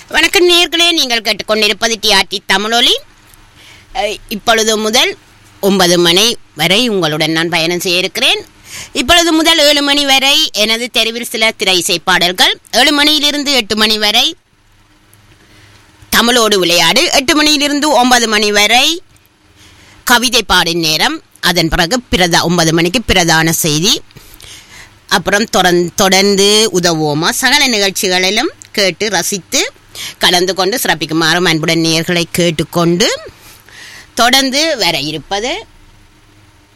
வணக்கம் நேர்களே நீங்கள் கேட்டுக்கொண்டிருப்பது டிஆர்டி தமிழொலி அஹ், இப்பொழுது முதல் ஒன்பது மணி வரை உங்களுடன் நான் பயணம் செய்ய இருக்கிறேன் இப்பொழுது முதல் ஏழு மணி வரை எனது தெருவில் சில திரை இசை பாடல்கள் ஏழு மணியிலிருந்து எட்டு மணி வரை தமிழோடு விளையாடு எட்டு மணியிலிருந்து ஒன்பது மணி வரை கவிதை பாடும் நேரம் அதன் பிறகு பிரதா ஒன்பது மணிக்கு பிரதான செய்தி அப்புறம் தொடர்ந்து தொடர்ந்து உதவுவோமா சகல நிகழ்ச்சிகளிலும் கேட்டு ரசித்து கலந்து கொண்டு சிறப்பிக்குமாறு அன்புடன் நேயர்களை கேட்டுக்கொண்டு தொடர்ந்து வர இருப்பது